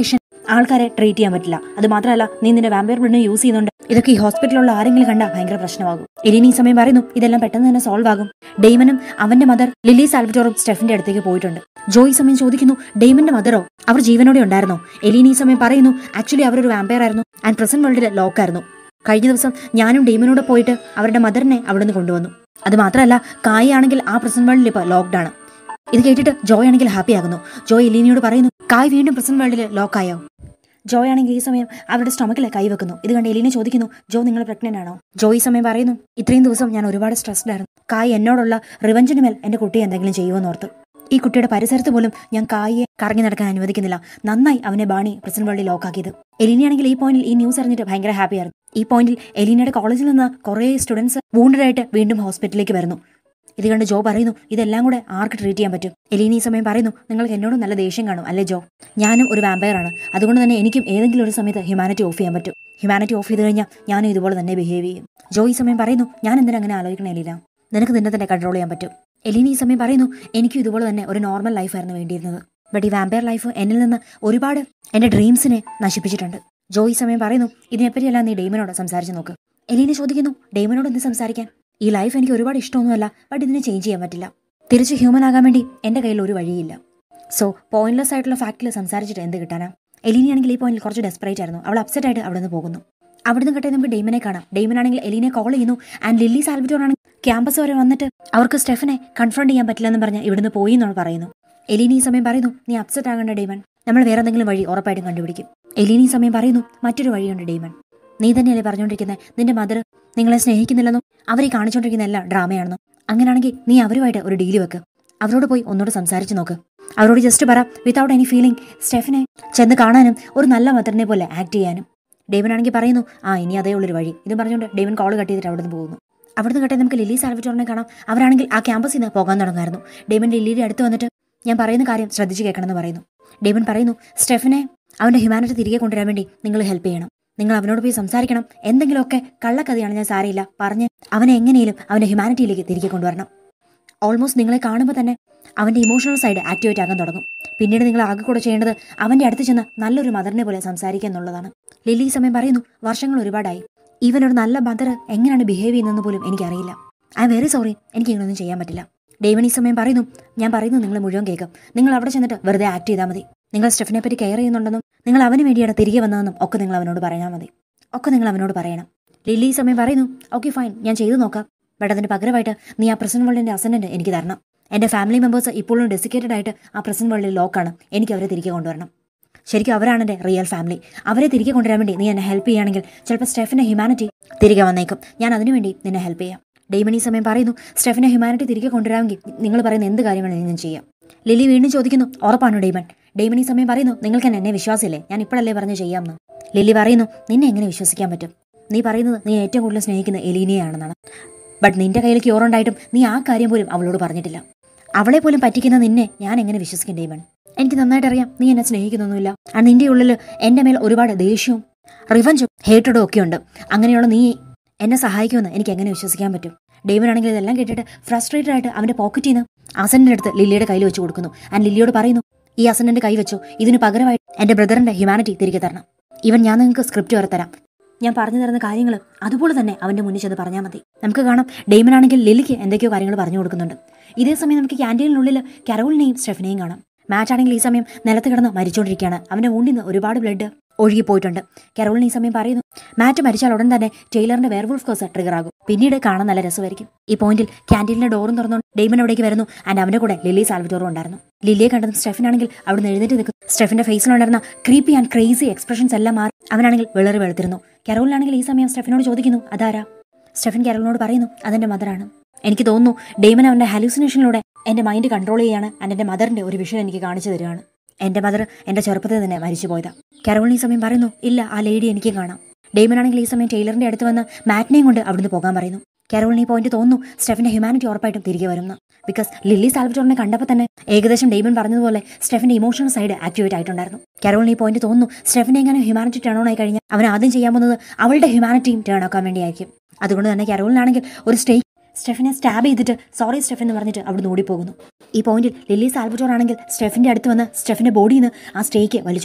ആൾക്കാരെ ട്രീറ്റ് ചെയ്യാൻ പറ്റില്ല അത് മാത്രമല്ല നീ നിന്റെ വാമ്പയർ ബ്ലഡിനെ യൂസ് ചെയ്യുന്നുണ്ട് ഇതൊക്കെ ഈ ഹോസ്പിറ്റലിലുള്ള ആരെങ്കിലും കണ്ടാൽ ഭയങ്കര പ്രശ്നമാകും എലിനി ഈ സമയം പറയുന്നു ഇതെല്ലാം പെട്ടെന്ന് തന്നെ സോൾവ് ആകും ഡെയ്മനും അവന്റെ മദർ ലില്ലി സാൽവറ്റോറും സ്റ്റെഫിന്റെ അടുത്തേക്ക് പോയിട്ടുണ്ട് ജോയി സമയം ചോദിക്കുന്നു ഡെയ്മന്റെ മദറോ അവർ ജീവനോടെ ഉണ്ടായിരുന്നോ എലീനി ഈ സമയം പറയുന്നു ആക്ച്വലി അവരൊരു വാമ്പയർ ആയിരുന്നു ആൻഡ് പ്രസന്റ് വേൾഡിലെ ലോക്കായിരുന്നു കഴിഞ്ഞ ദിവസം ഞാനും ഡെയ്മനോട് പോയിട്ട് അവരുടെ മദറിനെ അവിടുന്ന് കൊണ്ടുവന്നു അത് മാത്രമല്ല കായി ആണെങ്കിൽ ആ പ്രസന്റ് വേൾഡിൽ ഇപ്പോൾ ലോക്ക്ഡ് ആണ് ഇത് കേട്ടിട്ട് ജോയ് ആണെങ്കിൽ ഹാപ്പി ആകുന്നു ജോയ് എലീനിയോട് പറയുന്നു കായ് വീണ്ടും പ്രസന്റ് വേൾഡിൽ ലോക്കായോ ജോയ് ആണെങ്കിൽ ഈ സമയം അവരുടെ സ്റ്റൊമക്കിൽ കൈവെക്കുന്നു ഇത് കണ്ട് എലീനെ ചോദിക്കുന്നു ജോ നിങ്ങൾ പ്രഗ്നന്റ് ആണോ ജോ ഈ സമയം പറയുന്നു ഇത്രയും ദിവസം ഞാൻ ഒരുപാട് സ്ട്രെസ്ഡ് ആയിരുന്നു കായ് എന്നോടുള്ള റിവഞ്ചിന് മേൽ എന്റെ കുട്ടി എന്തെങ്കിലും ചെയ്യുമെന്ന് ഓർത്ത് ഈ കുട്ടിയുടെ പരിസരത്ത് പോലും ഞാൻ കായിയെ കറങ്ങി നടക്കാൻ അനുവദിക്കുന്നില്ല നന്നായി അവനെ ബാണി പ്രസന്റ് വേൾഡിൽ ലോക്കാക്കിയത് എലീനയാണെങ്കിൽ ഈ പോയിന്റിൽ ഈ ന്യൂസ് അറിഞ്ഞിട്ട് ഭയങ്കര ഹാപ്പി ആയിരുന്നു ഈ പോയിന്റിൽ എലീനയുടെ കോളേജിൽ നിന്ന് കുറേ സ്റ്റുഡൻസ് വൂണ്ടഡ് ആയിട്ട് വീണ്ടും ഹോസ്പിറ്റലിലേക്ക് വരുന്നു ഇത് കണ്ട് ജോ പറയുന്നു ഇതെല്ലാം കൂടെ ആർക്ക് ട്രീറ്റ് ചെയ്യാൻ പറ്റും എലീന ഈ സമയം പറയുന്നു നിങ്ങൾക്ക് എന്നോട് നല്ല ദേഷ്യം കാണും അല്ലേ ജോ ഞാനും ഒരു വാമ്പയർ ആണ് അതുകൊണ്ട് തന്നെ എനിക്കും ഏതെങ്കിലും ഒരു സമയത്ത് ഹ്യൂമാനിറ്റി ഓഫ് ചെയ്യാൻ പറ്റും ഹ്യൂമാനിറ്റി ഓഫ് ചെയ്ത് കഴിഞ്ഞാൽ ഞാനും ഇതുപോലെ തന്നെ ബിഹേവ് ചെയ്യും ജോ ഈ സമയം പറയുന്നു ഞാൻ എന്തിനാ അങ്ങനെ ആലോചിക്കണേ എലീന നിനക്ക് നിന്നെ തന്നെ കൺട്രോൾ ചെയ്യാൻ പറ്റും എലീന ഈ സമയം പറയുന്നു എനിക്കും ഇതുപോലെ തന്നെ ഒരു നോർമൽ ലൈഫായിരുന്നു വേണ്ടിയിരുന്നത് ബട്ട് ഈ വാമ്പയർ ലൈഫ് എന്നിൽ നിന്ന് ഒരുപാട് എൻ്റെ ഡ്രീംസിനെ നശിപ്പിച്ചിട്ടുണ്ട് ജോ ഈ സമയം പറയുന്നു ഇതിനെപ്പറ്റിയെല്ലാം നീ ഡെയ്മനോട് സംസാരിച്ച് നോക്ക് എലീന ചോദിക്കുന്നു ഡെയ്മനോട് എന്ത് സംസാരിക്കാൻ ഈ ലൈഫ് എനിക്ക് ഒരുപാട് ഇഷ്ടമൊന്നുമല്ല ബട്ട് ഇതിനെ ചേഞ്ച് ചെയ്യാൻ പറ്റില്ല തിരിച്ച് ഹ്യൂമൻ ആകാൻ വേണ്ടി എൻ്റെ കയ്യിൽ ഒരു വഴിയില്ല സോ പോയിന്റ്ലെസ് ആയിട്ടുള്ള ഫാക്റ്റിൽ സംസാരിച്ചിട്ട് എന്ത് കിട്ടാനാ എലീനയാണെങ്കിൽ ഈ പോയിന്റിൽ കുറച്ച് ഡെസ്പറേറ്റ് ആയിരുന്നു അവൾ അപ്സെറ്റ് ആയിട്ട് അവിടെ നിന്ന് പോകുന്നു അവിടുന്ന് കട്ടെ നമുക്ക് ഡെയ്മനെ കാണാം ഡെയ്മൻ ആണെങ്കിൽ എലീനെ കോൾ ചെയ്യുന്നു ആൻഡ് ലില്ലി സാൽവിറ്റോർ ആണെങ്കിൽ ക്യാമ്പസ് വരെ വന്നിട്ട് അവർക്ക് സ്റ്റെഫനെ കൺഫ്രണ്ട് ചെയ്യാൻ പറ്റില്ലെന്ന് പറഞ്ഞ് ഇവിടുന്ന് പോയി എന്നാണ് പറയുന്നു എലീന ഈ സമയം പറയുന്നു നീ അപ്സെറ്റ് ആകേണ്ട ഡെയ്മൻ നമ്മൾ വേറെ എന്തെങ്കിലും വഴി ഉറപ്പായിട്ടും കണ്ടുപിടിക്കും എലീന ഈ സമയം പറയുന്നു മറ്റൊരു വഴിയുണ്ട് ഡെയ്മൻ നീ തന്നെയല്ലേ പറഞ്ഞുകൊണ്ടിരിക്കുന്നത് നിന്റെ മദർ നിങ്ങളെ സ്നേഹിക്കുന്നില്ലെന്നും അവരെ കാണിച്ചുകൊണ്ടിരിക്കുന്ന എല്ലാം ഡ്രാമയാണെന്നും അങ്ങനെയാണെങ്കിൽ നീ അവരുമായിട്ട് ഒരു ഡീല് വെക്ക് അവരോട് പോയി ഒന്നോട് സംസാരിച്ച് നോക്ക് അവരോട് ജസ്റ്റ് പറ വിതൗട്ട് എനി ഫീലിംഗ് സ്റ്റെഫിനെ ചെന്ന് കാണാനും ഒരു നല്ല മദറിനെ പോലെ ആക്ട് ചെയ്യാനും ഡേവൻ ആണെങ്കിൽ പറയുന്നു ആ ഇനി അതേ ഉള്ളൊരു വഴി ഇത് പറഞ്ഞുകൊണ്ട് ഡേവൻ കോൾ കട്ട് ചെയ്തിട്ട് അവിടെ നിന്ന് പോകുന്നു അവിടുന്ന് കട്ടെ നമുക്ക് ലില്ലി സാൽവിറ്റോറിനെ കാണാം അവരാണെങ്കിൽ ആ ക്യാമ്പസിൽ നിന്ന് പോകാൻ തുടങ്ങായിരുന്നു ഡേവൻ ലില്ലിയുടെ അടുത്ത് വന്നിട്ട് ഞാൻ പറയുന്ന കാര്യം ശ്രദ്ധിച്ച് കേൾക്കണമെന്ന് പറയുന്നു ഡേവൻ പറയുന്നു സ്റ്റെഫിനെ അവന്റെ ഹ്യൂമാനിറ്റി തിരികെ കൊണ്ടുവരാൻ വേണ്ടി നിങ്ങൾ ഹെൽപ്പ് ചെയ്യണം നിങ്ങൾ അവനോട് പോയി സംസാരിക്കണം എന്തെങ്കിലുമൊക്കെ കള്ളക്കഥയാണ് ഞാൻ സാരയില്ല പറഞ്ഞ് അവനെ എങ്ങനെയും അവന്റെ ഹ്യൂമാനിറ്റിയിലേക്ക് തിരികെ കൊണ്ടുവരണം ഓൾമോസ്റ്റ് നിങ്ങളെ കാണുമ്പോൾ തന്നെ അവന്റെ ഇമോഷണൽ സൈഡ് ആക്ടിവേറ്റ് ആകാൻ തുടങ്ങും പിന്നീട് നിങ്ങൾ ആകെ കൂടെ ചെയ്യേണ്ടത് അവന്റെ അടുത്ത് ചെന്ന് നല്ലൊരു മദറിനെ പോലെ സംസാരിക്കുക എന്നുള്ളതാണ് ലില്ലി ഈ സമയം പറയുന്നു വർഷങ്ങൾ ഒരുപാടായി ഈവൻ ഒരു നല്ല മദർ എങ്ങനെയാണ് ബിഹേവ് ചെയ്യുന്നതെന്ന് പോലും എനിക്കറിയില്ല ഐ എം വെരി സോറി എനിക്ക് ഇങ്ങനൊന്നും ചെയ്യാൻ പറ്റില്ല ഡേവൻ ഈ സമയം പറയുന്നു ഞാൻ പറയുന്നു നിങ്ങൾ മുഴുവൻ കേൾക്കും നിങ്ങൾ അവിടെ ചെന്നിട്ട് വെറുതെ ആക്ട് ചെയ്താൽ മതി നിങ്ങൾ സ്റ്റെഫിനെ പറ്റി കെയർ ചെയ്യുന്നുണ്ടെന്നും നിങ്ങൾ അവന് വേണ്ടിയാണ് തിരികെ വന്നതെന്നും ഒക്കെ നിങ്ങൾ അവനോട് പറയാൻ മതി ഒക്കെ നിങ്ങൾ അവനോട് പറയണം ലില്ലി ഈ സമയം പറയുന്നു ഓക്കെ ഫൈൻ ഞാൻ ചെയ്തു നോക്കാം ബട്ട് അതിന് പകരമായിട്ട് നീ ആ പ്രസന്റ് വേൾഡിന്റെ അസൻഡന്റ് എനിക്ക് തരണം എന്റെ ഫാമിലി മെമ്പേഴ്സ് ഇപ്പോഴും ഡെസിക്കേറ്റഡ് ആയിട്ട് ആ പ്രസന്റ് വേൾഡിൽ ലോക്കാണ് എനിക്ക് അവരെ തിരികെ കൊണ്ടുവരണം ശരിക്കും അവരാണ് എൻ്റെ റിയൽ ഫാമിലി അവരെ തിരികെ കൊണ്ടുവരാൻ വേണ്ടി നീ എന്നെ ഹെൽപ്പ് ചെയ്യുകയാണെങ്കിൽ ചിലപ്പോൾ സ്റ്റെഫിന്റെ ഹ്യൂമാനിറ്റി തിരികെ വന്നേക്കും ഞാൻ അതിനുവേണ്ടി നിന്നെ ഹെൽപ്പ് ചെയ്യാം ഡെയ്മൺ ഈ സമയം പറയുന്നു സ്റ്റെഫിനെ ഹ്യൂമാനിറ്റി തിരികെ കൊണ്ടുവരാമെങ്കിൽ നിങ്ങൾ പറയുന്ന എന്ത് കാര്യമാണ് ഞാൻ ചെയ്യാം ലിലി വീണ്ടും ചോദിക്കുന്നു ഉറപ്പാണോ ഡെയ്മൺ ഡെയ്മൺ ഈ സമയം പറയുന്നു നിങ്ങൾക്ക് എന്നെ വിശ്വാസമില്ലേ ഞാൻ ഇപ്പോഴല്ലേ പറഞ്ഞു ചെയ്യാമെന്ന് ലില്ലി പറയുന്നു നിന്നെ എങ്ങനെ വിശ്വസിക്കാൻ പറ്റും നീ പറയുന്നത് നീ ഏറ്റവും കൂടുതൽ സ്നേഹിക്കുന്ന എലീനയാണെന്നാണ് ബട്ട് നിന്റെ കയ്യിൽ ക്യൂറുണ്ടായിട്ടും നീ ആ കാര്യം പോലും അവളോട് പറഞ്ഞിട്ടില്ല അവളെ പോലും പറ്റിക്കുന്ന നിന്നെ ഞാൻ എങ്ങനെ വിശ്വസിക്കും ഡെയ്മൺ എനിക്ക് നന്നായിട്ട് അറിയാം നീ എന്നെ സ്നേഹിക്കുന്നൊന്നുമില്ല ആ നിന്റെ ഉള്ളിൽ എൻ്റെ മേൽ ഒരുപാട് ദേഷ്യവും റിവഞ്ചും ഹേറ്റഡും ഒക്കെ ഉണ്ട് അങ്ങനെയുള്ള നീ എന്നെ സഹായിക്കുമെന്ന് എനിക്ക് എങ്ങനെ വിശ്വസിക്കാൻ പറ്റും ഡേവൻ ആണെങ്കിൽ ഇതെല്ലാം കേട്ടിട്ട് ഫ്രസ്ട്രേറ്റഡ് ആയിട്ട് അവന്റെ പോക്കറ്റിൽ നിന്ന് അസന്റിന്റെ അടുത്ത് ലില്ലിയുടെ കയ്യിൽ വെച്ച് കൊടുക്കുന്നു ആൻഡ് ലില്ലിയോട് പറയുന്നു ഈ അസന്റിന്റെ കൈ വെച്ചു ഇതിന് പകരമായി എന്റെ ബ്രദറിന്റെ ഹ്യൂമാനിറ്റി തിരികെ തരണം ഈവൻ ഞാൻ നിങ്ങൾക്ക് സ്ക്രിപ്റ്റ് വരെ തരാം ഞാൻ പറഞ്ഞു തരുന്ന കാര്യങ്ങൾ അതുപോലെ തന്നെ അവന്റെ മുന്നിൽ ചെന്ന് പറഞ്ഞാൽ മതി നമുക്ക് കാണാം ഡെയ്മൻ ആണെങ്കിൽ ലില്ലിക്ക് എന്തൊക്കെയോ കാര്യങ്ങൾ പറഞ്ഞു കൊടുക്കുന്നുണ്ട് ഇതേ സമയം നമുക്ക് ക്യാൻറ്റീനിനുള്ളിൽ കരോളിനെയും സ്റ്റെഫിനെയും കാണാം മാച്ച് ആണെങ്കിൽ ഈ സമയം നിലത്ത് കിടന്ന് മരിച്ചുകൊണ്ടിരിക്കുകയാണ് അവന്റെ ഊണ്ടിൽ നിന്ന് ഒരുപാട് ബ്ലഡ് ഒഴുകിപ്പോയിട്ടുണ്ട് കരോളിന് ഈ സമയം പറയുന്നു മാറ്റ് മരിച്ചാൽ ഉടൻ തന്നെ ടൈലറിന്റെ വെയർവുൾഫ് കേസ് ട്രിഗർ ആകും പിന്നീട് കാണാൻ നല്ല രസമായിരിക്കും ഈ പോയിന്റിൽ ക്യാൻറ്റീനിലെ ഡോറും തുറന്നുകൊണ്ട് ഡെയ്മൻ അവിടേക്ക് വരുന്നു ആൻഡ് അവന്റെ കൂടെ ലില്ലി സാൽവിറ്റോറും ഉണ്ടായിരുന്നു ലില്ലിയെ കണ്ടതും സ്റ്റെഫിൻ ആണെങ്കിൽ അവിടെ എഴുന്നേറ്റ് നിൽക്കും സ്റ്റെഫിന്റെ ഫേസിലുണ്ടായിരുന്ന ക്രീപ്പി ആൻഡ് ക്രേസി എക്സ്പ്രഷൻസ് എല്ലാം മാറി അവനാണെങ്കിൽ വിളറി വെളുത്തിരുന്നു കരോളിനാണെങ്കിൽ ഈ സമയം സ്റ്റെഫിനോട് ചോദിക്കുന്നു അതാരാ സ്റ്റെഫിൻ കരോളിനോട് പറയുന്നു അതെന്റെ മദറാണ് എനിക്ക് തോന്നുന്നു ഡെയ്മൻ അവന്റെ ഹാലൂസിനേഷനിലൂടെ എന്റെ മൈൻഡ് കൺട്രോൾ ചെയ്യാണ് ആൻഡ് എന്റെ മദറിന്റെ ഒരു വിഷൻ എനിക്ക് കാണിച്ചു തരികയാണ് എന്റെ മദർ എന്റെ ചെറുപ്പത്തിൽ തന്നെ മരിച്ചു പോയതാ കരോളിൻ ഈ സമയം പറയുന്നു ഇല്ല ആ ലേഡി എനിക്ക് കാണാം ഡെയ്മൻ ആണെങ്കിൽ ഈ സമയം ടൈലറിന്റെ അടുത്ത് വന്ന് മാറ്റിനെയും കൊണ്ട് അവിടുന്ന് പോകാൻ പറയുന്നു കരോളിന് ഈ പോയിന്റ് തോന്നുന്നു സ്റ്റെഫിന്റെ ഹ്യൂമാനിറ്റി ഉറപ്പായിട്ടും തിരികെ വരുന്നു ബിക്കോസ് ലില്ലി സാൽവറ്റോറിനെ കണ്ടപ്പോൾ തന്നെ ഏകദേശം ഡെയ്മൻ പറഞ്ഞതുപോലെ സ്റ്റെഫിന്റെ ഇമോഷണൽ സൈഡ് ആക്ടിവേറ്റ് ആയിട്ടുണ്ടായിരുന്നു കരോളിന് ഈ പോയിന്റ് തോന്നുന്നു സ്റ്റെഫിനെ എങ്ങനെ ഹ്യൂമാനിറ്റി ടേൺ ഓൺ ആയി കഴിഞ്ഞാൽ അവൻ ആദ്യം ചെയ്യാൻ പോകുന്നത് അവളുടെ ഹ്യൂമാനിറ്റിയും ടേൺ ആക്കാൻ വേണ്ടിയായിരിക്കും അതുകൊണ്ട് തന്നെ കരോളിനാണെങ്കിൽ ഒരു സ്റ്റേ സ്റ്റെഫിനെ സ്റ്റാബ് ചെയ്തിട്ട് സോറി സ്റ്റെഫ് എന്ന് പറഞ്ഞിട്ട് അവിടുന്ന് ഓടിപ്പോകുന്നു ഈ പോയിന്റിൽ ലില്ലി സാൽവറ്റോർ ആണെങ്കിൽ സ്റ്റെഫിന്റെ അടുത്ത് വന്ന് സ്റ്റെഫിന്റെ ബോഡിയിൽ നിന്ന് ആ സ്റ്റേക്ക് വലിച്ചോരുന്നു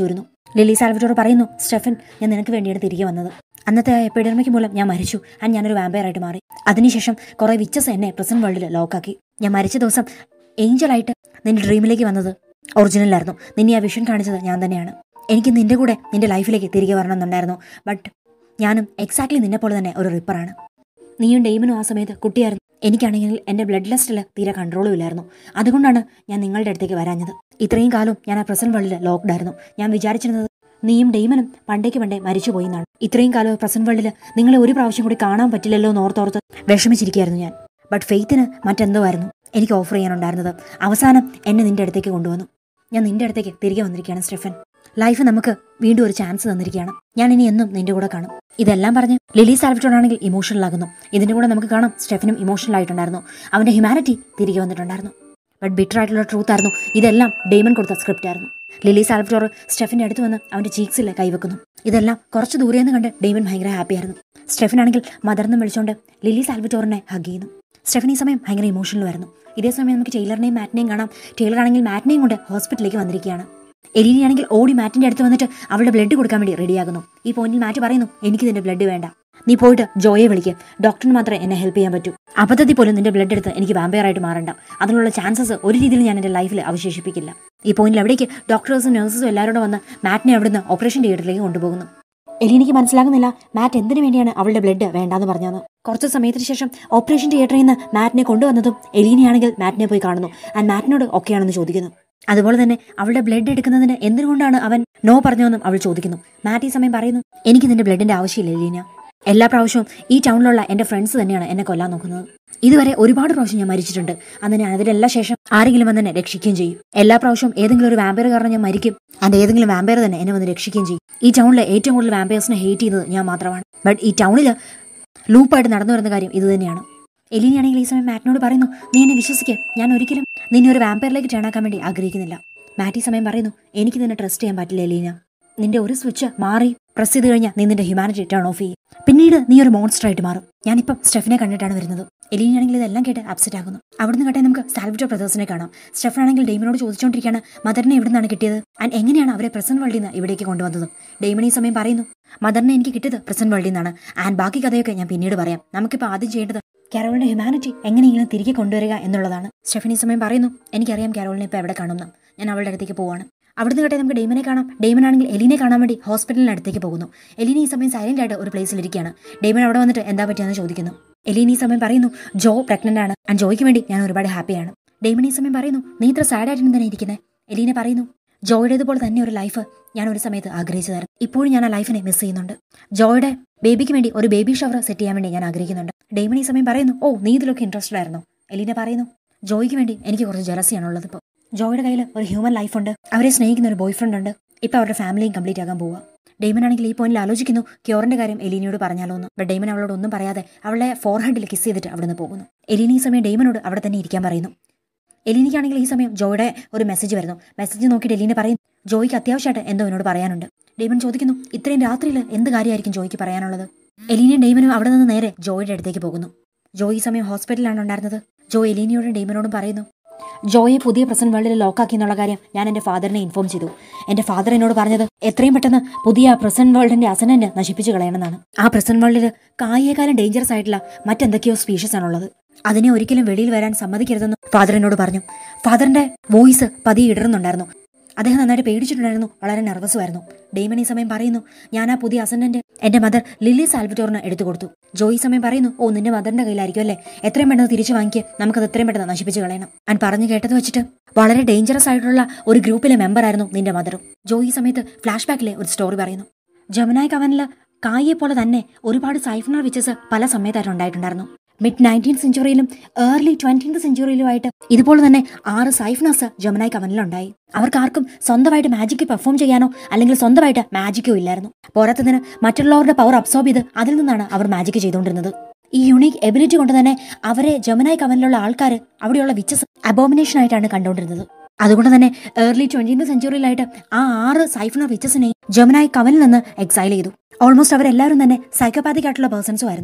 ലിലി സാൽവറ്റോർ പറയുന്നു സ്റ്റെഫൻ ഞാൻ നിനക്ക് വേണ്ടിയാണ് തിരികെ വന്നത് അന്നത്തെ ആ എപ്പിഡർമിക് മൂലം ഞാൻ മരിച്ചു ആൻഡ് ഞാനൊരു വാമ്പയറായിട്ട് മാറി അതിനുശേഷം കുറെ വിച്ചസ് എന്നെ പ്രസന്റ് വേൾഡിൽ ലോക്കാക്കി ഞാൻ മരിച്ച ദിവസം ഏഞ്ചലായിട്ട് നിന്റെ ഡ്രീമിലേക്ക് വന്നത് ഒറിജിനലായിരുന്നു നിന്നെ ആ വിഷൻ കാണിച്ചത് ഞാൻ തന്നെയാണ് എനിക്ക് നിന്റെ കൂടെ നിന്റെ ലൈഫിലേക്ക് തിരികെ വരണമെന്നുണ്ടായിരുന്നു ബട്ട് ഞാനും എക്സാക്ട്ലി നിന്നെ പോലെ തന്നെ ഒരു റിപ്പറാണ് നീയും ഡെയ്മനും ആ സമയത്ത് കുട്ടിയായിരുന്നു എനിക്കാണെങ്കിൽ എൻ്റെ ബ്ലഡ് ലെസ്റ്റിൽ തീരെ കൺട്രോളും ഇല്ലായിരുന്നു അതുകൊണ്ടാണ് ഞാൻ നിങ്ങളുടെ അടുത്തേക്ക് വരാഞ്ഞത് ഇത്രയും കാലം ഞാൻ ആ പ്രസന്റ് വേൾഡിൽ ലോക്ക്ഡ് ആയിരുന്നു ഞാൻ വിചാരിച്ചിരുന്നത് നീയും ഡെയ്മനും പണ്ടേക്ക് പണ്ടേ മരിച്ചുപോയി എന്നാണ് ഇത്രയും കാലം പ്രസന്റ് വേൾഡിൽ നിങ്ങളെ ഒരു പ്രാവശ്യം കൂടി കാണാൻ പറ്റില്ലല്ലോ എന്ന് ഓർത്തോർത്ത് വിഷമിച്ചിരിക്കുകയായിരുന്നു ഞാൻ ബട്ട് ഫെയ്ത്തിന് മറ്റെന്തോ ആയിരുന്നു എനിക്ക് ഓഫർ ചെയ്യാനുണ്ടായിരുന്നത് അവസാനം എന്നെ നിന്റെ അടുത്തേക്ക് കൊണ്ടുവന്നു ഞാൻ നിന്റെ അടുത്തേക്ക് തിരികെ വന്നിരിക്കുകയാണ് സ്റ്റെഫൻ ലൈഫ് നമുക്ക് വീണ്ടും ഒരു ചാൻസ് തന്നിരിക്കുകയാണ് ഞാൻ ഇനി എന്നും നിന്റെ കൂടെ കാണും ഇതെല്ലാം പറഞ്ഞ് ലിലി സാൽവിറ്റോൺ ആണെങ്കിൽ ഇമോഷണൽ ആകുന്നു ഇതിന്റെ കൂടെ നമുക്ക് കാണാം സ്റ്റെഫനും ഇമോഷണൽ ആയിട്ടുണ്ടായിരുന്നു അവന്റെ ഹ്യൂമാനിറ്റി തിരികെ വന്നിട്ടുണ്ടായിരുന്നു ബട്ട് ബിറ്റർ ആയിട്ടുള്ള ട്രൂത്ത് ആയിരുന്നു ഇതെല്ലാം ഡെയ്മൻ കൊടുത്ത സ്ക്രിപ്റ്റ് ആയിരുന്നു ലിലി സാൽവിറ്റോർ സ്റ്റെഫിന്റെ അടുത്ത് വന്ന് അവന്റെ ചീക്സിൽ കൈവെക്കുന്നു ഇതെല്ലാം കുറച്ച് ദൂരെ നിന്ന് കണ്ട് ഡെയ്മൻ ഭയങ്കര ഹാപ്പിയായിരുന്നു സ്റ്റെഫൻ ആണെങ്കിൽ മദർന്നും വിളിച്ചുകൊണ്ട് ലിലി സാൽവിറ്റോറിനെ ഹഗ് ചെയ്യുന്നു സ്റ്റെഫൻ ഈ സമയം ഭയങ്കര ഇമോഷണലുമായിരുന്നു ഇതേ സമയം നമുക്ക് ടൈലറിനെയും മാറ്റിനെയും കാണാം ടൈലർ ആണെങ്കിൽ മാറ്റിനെയും കൊണ്ട് ഹോസ്പിറ്റലിലേക്ക് വന്നിരിക്കുകയാണ് എലീനയാണെങ്കിൽ ഓടി മാറ്റിന്റെ അടുത്ത് വന്നിട്ട് അവളുടെ ബ്ലഡ് കൊടുക്കാൻ വേണ്ടി റെഡിയാകുന്നു ഈ പോയിന്റിൽ മാറ്റ് പറയുന്നു എനിക്ക് നിന്റെ ബ്ലഡ് വേണ്ട നീ പോയിട്ട് ജോയെ വിളിക്കുക ഡോക്ടറിന് മാത്രമേ എന്നെ ഹെൽപ്പ് ചെയ്യാൻ പറ്റൂ അബദ്ധത്തിൽ പോലും നിന്റെ ബ്ലഡ് എടുത്ത് എനിക്ക് വാമ്പയറായിട്ട് മാറണ്ട അതിനുള്ള ചാൻസസ് ഒരു രീതിയിൽ ഞാൻ എൻ്റെ ലൈഫിൽ അവശേഷിപ്പിക്കില്ല ഈ പോയിന്റിൽ എവിടേക്ക് ഡോക്ടേഴ്സും നഴ്സസും എല്ലാവരോടും വന്ന് മാറ്റിനെ അവിടുന്ന് ഓപ്പറേഷൻ തിയേറ്ററിലേക്ക് കൊണ്ടുപോകുന്നു എലീനയ്ക്ക് മനസ്സിലാകുന്നില്ല മാറ്റ് എന്തിനു വേണ്ടിയാണ് അവളുടെ ബ്ലഡ് വേണ്ടാന്ന് പറഞ്ഞതെന്ന് കുറച്ച് സമയത്തിന് ശേഷം ഓപ്പറേഷൻ തിയേറ്ററിൽ നിന്ന് മാറ്റിനെ കൊണ്ടുവന്നതും എലീനയാണെങ്കിൽ മാറ്റിനെ പോയി കാണുന്നു ആൻഡ് മാറ്റിനോട് ഒക്കെയാണെന്ന് ചോദിക്കുന്നു അതുപോലെ തന്നെ അവളുടെ ബ്ലഡ് എടുക്കുന്നതിന് എന്തുകൊണ്ടാണ് അവൻ നോ പറഞ്ഞതെന്നും അവൾ ചോദിക്കുന്നു മാറ്റ് ഈ സമയം പറയുന്നു എനിക്ക് നിന്റെ ബ്ലഡിന്റെ ആവശ്യമില്ല എലീന എല്ലാ പ്രാവശ്യവും ഈ ടൗണിലുള്ള എന്റെ ഫ്രണ്ട്സ് തന്നെയാണ് എന്നെ കൊല്ലാൻ നോക്കുന്നത് ഇതുവരെ ഒരുപാട് പ്രാവശ്യം ഞാൻ മരിച്ചിട്ടുണ്ട് അന്ന് ഞാൻ അതിലെല്ലാം ശേഷം ആരെങ്കിലും വന്ന് എന്നെ രക്ഷിക്കുകയും ചെയ്യും എല്ലാ പ്രാവശ്യവും ഏതെങ്കിലും ഒരു വാമ്പയർ കാരണം ഞാൻ മരിക്കും ആൻഡ് ഏതെങ്കിലും വാമ്പയർ തന്നെ എന്നെ വന്ന് രക്ഷിക്കുകയും ചെയ്യും ഈ ടൗണിൽ ഏറ്റവും കൂടുതൽ വാമ്പയേഴ്സിനെ ഹേറ്റ് ചെയ്യുന്നത് ഞാൻ മാത്രമാണ് ബട്ട് ഈ ടൗണിൽ ലൂപ്പായിട്ട് നടന്നു വരുന്ന കാര്യം ഇത് തന്നെയാണ് എലീനയാണെങ്കിൽ ഈ സമയം മാറ്റിനോട് പറയുന്നു നീ എന്നെ വിശ്വസിക്കുക ഞാൻ ഒരിക്കലും നിന്നെ ഒരു വാമ്പയറിലേക്ക് ടേണാക്കാൻ വേണ്ടി ആഗ്രഹിക്കുന്നില്ല മാറ്റ് ഈ സമയം പറയുന്നു എനിക്ക് നിന്നെ ട്രസ്റ്റ് ചെയ്യാൻ പറ്റില്ല എലീന നിന്റെ ഒരു സ്വിച്ച് മാറി പ്രസ് ചെയ്ത് കഴിഞ്ഞാൽ നീ നിന്റെ ഹ്യൂമാനിറ്റി ടേൺ ഓഫ് ചെയ്യും പിന്നീട് നീ ഒരു മോൺസ്റ്റർ ആയിട്ട് മാറും ഞാനിപ്പം സ്റ്റെഫിനെ കണ്ടിട്ടാണ് വരുന്നത് എലീനാണെങ്കിൽ ഇതെല്ലാം കേട്ട് അപ്സെറ്റ് ആകുന്നു അവിടുന്ന് കേട്ടെ നമുക്ക് സാൽവിറ്റോ ബ്രദേഴ്സിനെ കാണാം സ്റ്റെഫൻ ആണെങ്കിൽ ഡെയ്മനോട് ചോദിച്ചുകൊണ്ടിരിക്കുകയാണ് മദറിനെ എവിടെ നിന്നാണ് കിട്ടിയത് ആൻഡ് എങ്ങനെയാണ് അവരെ പ്രസന്റ് വേൾഡിൽ നിന്ന് ഇവിടേക്ക് കൊണ്ടുവന്നത് ഡെയ്മൺ ഈ സമയം പറയുന്നു മദറിനെ എനിക്ക് കിട്ടിയത് പ്രസന്റ് വേൾഡിൽ നിന്നാണ് ആൻഡ് ബാക്കി കഥയൊക്കെ ഞാൻ പിന്നീട് പറയാം നമുക്കിപ്പോൾ ആദ്യം ചെയ്യേണ്ടത് കാരോളിന്റെ ഹ്യൂമാനിറ്റി എങ്ങനെയെങ്കിലും തിരികെ കൊണ്ടുവരിക എന്നുള്ളതാണ് സ്റ്റെഫൻ ഈ സമയം പറയുന്നു എനിക്കറിയാം കാരോളിനെ ഇപ്പോൾ എവിടെ കാണുന്നു ഞാൻ അവളുടെ അടുത്തേക്ക് പോവാണ് അവിടുന്ന് കേട്ടെ നമുക്ക് ഡെയ്മനെ കാണാം ഡെയ്മൻ ആണെങ്കിൽ എലിനെ കാണാൻ വേണ്ടി ഹോസ്പിറ്റലിന് അടുത്തേക്ക് പോകുന്നു എലീന ഈ സമയം സൈലന്റ് ആയിട്ട് ഒരു പ്ലേസിൽ ഇരിക്കുകയാണ് ഡെയ്മൻ അവിടെ വന്നിട്ട് എന്താ പറ്റിയെന്ന് ചോദിക്കുന്നു എലീന ഈ സമയം പറയുന്നു ജോ പ്രഗ്നന്റ് ആണ് ആൻഡ് ജോയ്ക്ക് വേണ്ടി ഞാൻ ഒരുപാട് ഹാപ്പിയാണ് ഡെയ്മൻ ഈ സമയം പറയുന്നു നീ ഇത്ര സാഡ് ആയിട്ട് തന്നെ ഇരിക്കുന്നത് എലീന പറയുന്നു ജോയുടേതുപോലെ തന്നെ ഒരു ലൈഫ് ഞാൻ ഒരു സമയത്ത് ആഗ്രഹിച്ചതായിരുന്നു ഇപ്പോഴും ഞാൻ ആ ലൈഫിനെ മിസ് ചെയ്യുന്നുണ്ട് ജോയുടെ ബേബിക്ക് വേണ്ടി ഒരു ബേബി ഷവർ സെറ്റ് ചെയ്യാൻ വേണ്ടി ഞാൻ ആഗ്രഹിക്കുന്നുണ്ട് ഡെയ്മൻ ഈ സമയം പറയുന്നു ഓ നീ ഇതിലൊക്കെ ഇൻട്രസ്റ്റഡ് ആയിരുന്നു എലീന പറയുന്നു ജോയ്ക്ക് വേണ്ടി എനിക്ക് കുറച്ച് ജലസിയാണുള്ളത് ഇപ്പോൾ ജോയുടെ കയ്യിൽ ഒരു ഹ്യൂമൻ ലൈഫ് ഉണ്ട് അവരെ സ്നേഹിക്കുന്ന ഒരു ബോയ് ഫ്രണ്ട് ഉണ്ട് ഇപ്പൊ അവരുടെ ഫാമിലിയും കംപ്ലീറ്റ് ആകാൻ പോവുക ഡെയ്മൻ ആണെങ്കിൽ ഈ പോയിന്റിൽ ആലോചിക്കുന്നു ക്യോറിന്റെ കാര്യം എലീനയോട് പറഞ്ഞാലോ എന്ന് ബട്ട് ഡെയ്മൻ അവളോട് ഒന്നും പറയാതെ അവളെ ഫോർഹെഡിൽ കിസ് ചെയ്തിട്ട് അവിടുന്ന് പോകുന്നു എലീന ഈ സമയം ഡെയ്മനോട് അവിടെ തന്നെ ഇരിക്കാൻ പറയുന്നു എലീനയ്ക്കാണെങ്കിൽ ഈ സമയം ജോയുടെ ഒരു മെസ്സേജ് വരുന്നു മെസ്സേജ് നോക്കിയിട്ട് എലീന പറയും ജോയ്ക്ക് അത്യാവശ്യമായിട്ട് എന്തോ എന്നോട് പറയാനുണ്ട് ഡെയ്മൻ ചോദിക്കുന്നു ഇത്രയും രാത്രിയിൽ എന്ത് കാര്യമായിരിക്കും ജോയ്ക്ക് പറയാനുള്ളത് എലീനയും ഡെയ്മനും അവിടെ നിന്ന് നേരെ ജോയുടെ അടുത്തേക്ക് പോകുന്നു ജോയ് ഈ സമയം ഹോസ്പിറ്റലിലാണ് ഉണ്ടായിരുന്നത് ജോ എലീനയോടും ഡെയ്മനോടും പറയുന്നു ജോയെ പുതിയ പ്രസന്റ് വേൾഡിൽ ലോക്കാക്കി എന്നുള്ള കാര്യം ഞാൻ എന്റെ ഫാദറിനെ ഇൻഫോം ചെയ്തു എന്റെ ഫാദർ എന്നോട് പറഞ്ഞത് എത്രയും പെട്ടെന്ന് പുതിയ പ്രസന്റ് വേൾഡിന്റെ അസനന്റ് നശിപ്പിച്ചു കളയണമെന്നാണ് ആ പ്രസന്റ് വേൾഡിൽ കായേക്കാലം ഡേഞ്ചറസ് ആയിട്ടുള്ള മറ്റെന്തൊക്കെയോ സ്പീഷീസ് ആണുള്ളത് അതിനെ ഒരിക്കലും വെളിയിൽ വരാൻ സമ്മതിക്കരുതെന്ന് ഫാദർ എന്നോട് പറഞ്ഞു ഫാദറിന്റെ വോയിസ് പതിയെ ഇടറുന്നുണ്ടായിരുന്നു അദ്ദേഹം നന്നായിട്ട് പേടിച്ചിട്ടുണ്ടായിരുന്നു വളരെ നെർവസുമായിരുന്നു ഡെയ്മൺ ഈ സമയം പറയുന്നു ഞാൻ ആ പുതിയ അസൻഡന്റ് എന്റെ മദർ ലില്ലി സാൽവിറ്റോറിന് എടുത്തു കൊടുത്തു ജോയി സമയം പറയുന്നു ഓ നിന്റെ മദറിന്റെ കയ്യിലായിരിക്കും അല്ലേ എത്രയും പെട്ടെന്ന് തിരിച്ചു വാങ്ങിക്കുക നമുക്കത് എത്രയും പെട്ടെന്ന് നശിപ്പിച്ച് കളയണം ഞാൻ പറഞ്ഞു കേട്ടത് വെച്ചിട്ട് വളരെ ഡേഞ്ചറസ് ആയിട്ടുള്ള ഒരു ഗ്രൂപ്പിലെ മെമ്പർ ആയിരുന്നു നിന്റെ മദറും ജോയി ഈ സമയത്ത് ഫ്ലാഷ് ബാക്കിലെ ഒരു സ്റ്റോറി പറയുന്നു ജമുനായ് കവനില് കായെ പോലെ തന്നെ ഒരുപാട് സൈഫണർ വിച്ചസ് പല സമയത്തായിട്ട് ഉണ്ടായിട്ടുണ്ടായിരുന്നു മിഡ് നയൻറ്റീൻത് സെഞ്ചുറിയിലും ഏർലി ട്വന്റീൻത് സെഞ്ചുറിയിലുമായിട്ട് ഇതുപോലെ തന്നെ ആറ് സൈഫ്നസ് ജമുനായ് കവനിലുണ്ടായി അവർക്കാർക്കും സ്വന്തമായിട്ട് മാജിക് പെർഫോം ചെയ്യാനോ അല്ലെങ്കിൽ സ്വന്തമായിട്ട് മാജിക്കോ ഇല്ലായിരുന്നു പോരാത്തതിന് മറ്റുള്ളവരുടെ പവർ അബ്സോർബ് ചെയ്ത് അതിൽ നിന്നാണ് അവർ മാജിക് ചെയ്തുകൊണ്ടിരുന്നത് ഈ യുണീക്ക് എബിലിറ്റി കൊണ്ട് തന്നെ അവരെ ജമുനായ് കവനിലുള്ള ആൾക്കാർ അവിടെയുള്ള വിച്ചസ് അബോമിനേഷൻ ആയിട്ടാണ് കണ്ടുകൊണ്ടിരുന്നത് അതുകൊണ്ട് തന്നെ ഏർലി ട്വന്റീൻത് സെഞ്ചുറിയിലായിട്ട് ആ ആറ് സൈഫണർ വിച്ചസിനെ ജമുനായ് കവനിൽ നിന്ന് എക്സൈൽ ചെയ്തു ഓൾമോസ്റ്റ് അവരെല്ലാവരും തന്നെ സൈക്കോപാത്തിക് ആയിട്ടുള്ള പേഴ്സൺസും ആയിരുന്നു